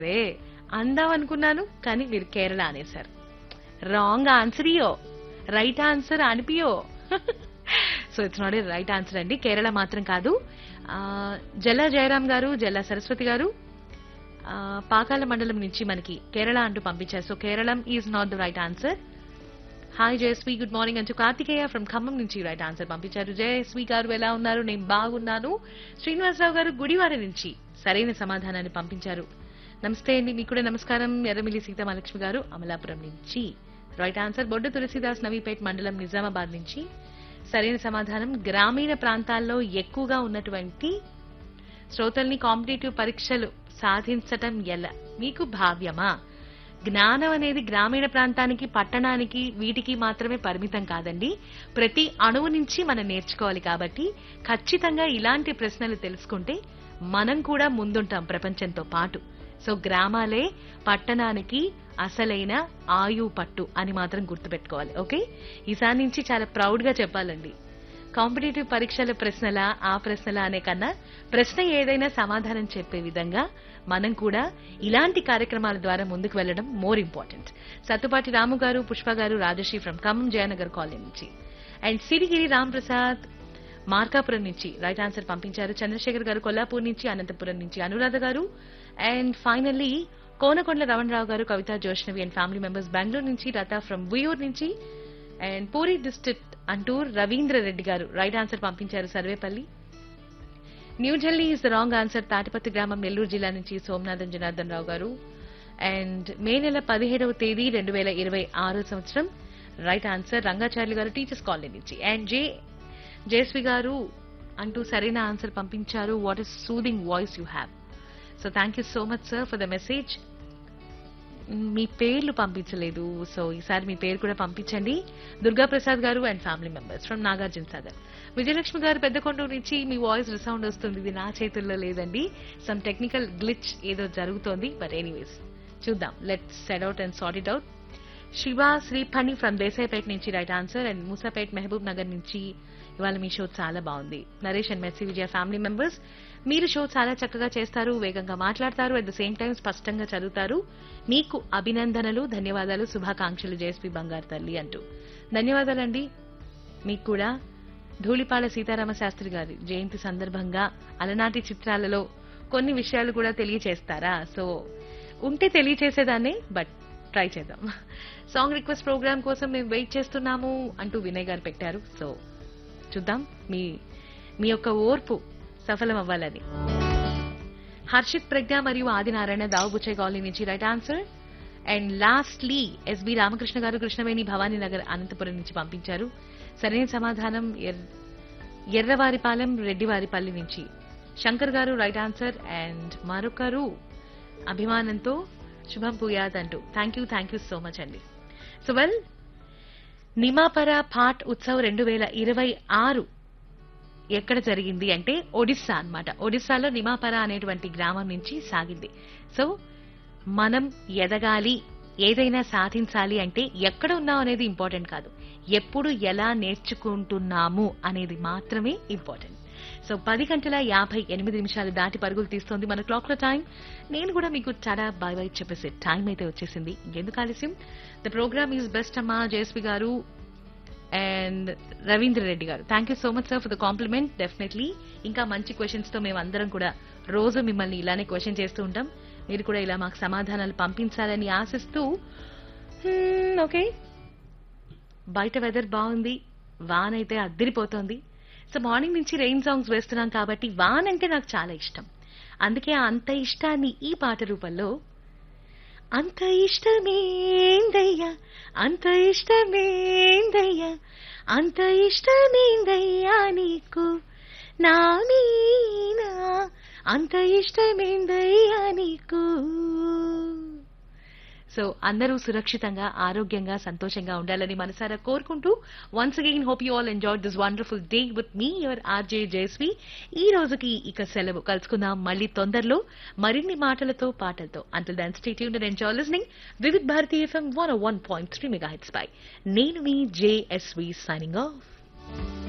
రే అందాం అనుకున్నాను కానీ మీరు కేరళ అనేసారు రాంగ్ ఆన్సర్ ఇయో రైట్ ఆన్సర్ అనిపియో so it's not a right answer అండి కేరళ మాత్రం కాదు ఆ, జల్ల జయరాం గారు జల్ల సరస్వతి గారు ఆ, పాకాల మండలం నుంచి మనకి కేరళ అంటూ పంపించారు so Keralam is not the right answer hi Jayashree good morning అంటూ కార్తికేయ ఫ్రమ్ ఖమ్మం నుంచి రైట్ ఆన్సర్ పంపించారు జయశ్రీ గారు ఎలా ఉన్నారు నేను బాగున్నాను శ్రీనివాసరావు గారు గుడివాడ నుంచి సరైన సమాధానాన్ని పంపించారు నమస్తే అండి మీకు కూడా నమస్కారం ఎర్రమిల్లి సీతామహాలక్ష్మి గారు అమలాపురం నుంచి రైట్ ఆన్సర్ బొడ్డు తులసిదాస్ నవీపేట్ మండలం నిజామాబాద్ నుంచి సరైన సమాధానం గ్రామీణ ప్రాంతాల్లో ఎక్కువగా ఉన్నటువంటి శ్రోతల్ని కాంపిటేటివ్ పరీక్షలు సాధించటం ఎలా మీకు భావ్యమా జ్ఞానం అనేది గ్రామీణ ప్రాంతానికి పట్టణానికి వీటికి మాత్రమే పరిమితం కాదండి ప్రతి అణువు నుంచి మనం నేర్చుకోవాలి కాబట్టి ఖచ్చితంగా ఇలాంటి ప్రశ్నలు తెలుసుకుంటే మనం కూడా ముందుంటాం ప్రపంచంతో పాటు సో గ్రామాలే పట్టణానికి అసలైన ఆయు పట్టు అని మాత్రం గుర్తుపెట్టుకోవాలి ఓకే ఈసారి నుంచి చాలా ప్రౌడ్ గా చెప్పాలండి కాంపిటేటివ్ పరీక్షల ప్రశ్నల ఆ ప్రశ్నల అనే కన్నా ప్రశ్న ఏదైనా సమాధానం చెప్పే విధంగా మనం కూడా ఇలాంటి కార్యక్రమాల ద్వారా ముందుకు వెళ్లడం more important సత్తుపాటి Ramu garu Pushpa garu Rajashree from Khammam Jayanagar colony నుంచి అండ్ సిరిగిరి రామ్ ప్రసాద్ మార్కాపురం నుంచి రైట్ ఆన్సర్ పంపించారు చంద్రశేఖర్ గారు కొల్లాపూర్ నుంచి అనంతపురం నుంచి అనురాధ గారు and finally Konakondala Ramanarao garu Kavitha Joshnavi and family members Bengaluru నుంచి లతా ఫ్రమ్ ఉయ్యూర్ నుంచి అండ్ పూరి డిస్ట్రిక్ట్ అంటూ రవీంద్ర రెడ్డి గారు రైట్ ఆన్సర్ పంపించారు Sarvepalli New Delhi is the wrong answer Tatipatti గ్రామం నెల్లూరు జిల్లా నుంచి సోమనాథన్ జనార్దన్ రావు గారు అండ్ మే నెల పదిహేడవ తేదీ రెండు వేల ఇరవై ఆరో సంవత్సరం right answer Rangacharyulu garu teachers colony నుంచి అండ్ జే జయశ్రీ గారు అంటూ సరైన ఆన్సర్ పంపించారు what is soothing voice you have so thank you so much sir for the message మీ పేర్లు పంపించలేదు సో ఈసారి మీ పేరు కూడా పంపించండి Durga Prasad garu and family members from Nagarjuna Sagar Vijayalakshmi garu Peddakonduru నుంచి మీ వాయిస్ రిసౌండ్ వస్తుంది ఇది నా చేతుల్లో లేదండి సమ్ టెక్నికల్ గ్లిచ్ ఏదో జరుగుతోంది బట్ ఎనీవేస్ చూద్దాం let set out and sort it out Shiva Sriphani from Desaipeta నుంచి right answer and Musapet Mahabub Nagar నుంచి ఇవాళ మీ షో చాలా బాగుంది Naresh and Messi Vijaya family members మీరు షో చాలా చక్కగా చేస్తారు వేగంగా మాట్లాడతారు అట్ ద సేమ్ టైం స్పష్టంగా చదువుతారు మీకు అభినందనలు ధన్యవాదాలు శుభాకాంక్షలు జేఎస్పీ బంగారు తల్లి అంటూ ధన్యవాదాలండి మీకు కూడా ధూళిపాల సీతారామ శాస్త్రి గారి జయంతి సందర్భంగా అలనాటి చిత్రాలలో కొన్ని విషయాలు కూడా తెలియచేస్తారా సో ఉంటే తెలియచేసేదాన్ని బట్ ట్రై చేద్దాం సాంగ్ రిక్వెస్ట్ ప్రోగ్రామ్ కోసం మేము వెయిట్ చేస్తున్నాము అంటూ వినయ్ గారు పెట్టారు సో చూద్దాం మీ మీ యొక్క ఓర్పు సఫలం అవ్వాలని హర్షిత్ ప్రజ్ఞ మరియు ఆదినారాయణ దావుబుచ్చే కాలనీ నుంచి right answer and lastly SB Ramakrishna garu Krishnaveni Bhavani Nagar Anantapuram నుంచి పంపించారు సరైన సమాధానం ఎర్- ఎర్రవారిపాలెం రెడ్డివారిపల్లి నుంచి శంకర్ గారు రైట్ ఆన్సర్ అండ్ మరొకరు అభిమానంతో శుభం పూయాద్ అంటూ thank you thank you so much అండి సో వెల్ నిమాపర పాట్ ఉత్సవ్ రెండు వేల ఇరవై ఆరు ఎక్కడ జరిగింది అంటే ఒడిస్సా అన్నమాట ఒడిస్సాలో నిమాపర అనేటువంటి గ్రామం నుంచి సాగింది సో మనం ఎదగాలి ఏదైనా సాధించాలి అంటే ఎక్కడ ఉన్నాం అనేది ఇంపార్టెంట్ కాదు ఎప్పుడు ఎలా నేర్చుకుంటున్నాము అనేది మాత్రమే ఇంపార్టెంట్ సో పది గంటల యాభై ఎనిమిది నిమిషాలు దాటి పరుగులు తీస్తోంది మన క్లాక్ లో టైం నేను కూడా మీకు చాలా బాయ్ బాయ్ చెప్పేసే టైం అయితే వచ్చేసింది ఎందుకు ఆలస్యం ద ప్రోగ్రామ్ ఈజ్ బెస్ట్ అమ్మా జయశ్రీ గారు and Ravindra Reddy garu thank you so much sir for the compliment definitely ఇంకా మంచి క్వశ్చన్స్ తో మేము అందరం కూడా రోజు మిమ్మల్ని ఇలానే క్వశ్చన్ చేస్తూ ఉంటాం మీరు కూడా ఇలా మాకు సమాధానాలు పంపించాలని ఆశిస్తూ ఓకే బయట వెదర్ బాగుంది వాన్ అయితే అద్దరిపోతోంది సో మార్నింగ్ నుంచి రెయిన్ సాంగ్స్ వేస్తున్నాం కాబట్టి వాన్ అంటే నాకు చాలా ఇష్టం అందుకే ఆ అంత ఇష్టాన్ని ఈ పాట రూపంలో అంత ఇష్టమేందయ్యా అంత ఇష్టమేందయ్యా అంత ఇష్టమేందయ్యా నీకు నా మీనా అంత ఇష్టమేందయ్యా నీకు సో అందరూ సురక్షితంగా ఆరోగ్యంగా సంతోషంగా ఉండాలని మనసారా కోరుకుంటూ once again hope you all enjoy this wonderful day with me your RJ Jayashree ఈ రోజుకి ఇక సెలవు కలుసుకుందాం మళ్ళీ తొందరలో మరిన్ని మాటలతో పాటలతో అంటుల్ దాన్ స్టేట్ యూన్ enjoy listening Vividh Bharati FM one one point three mega hits పై నేను మీ జేఎస్వి సైనింగ్ ఆఫ్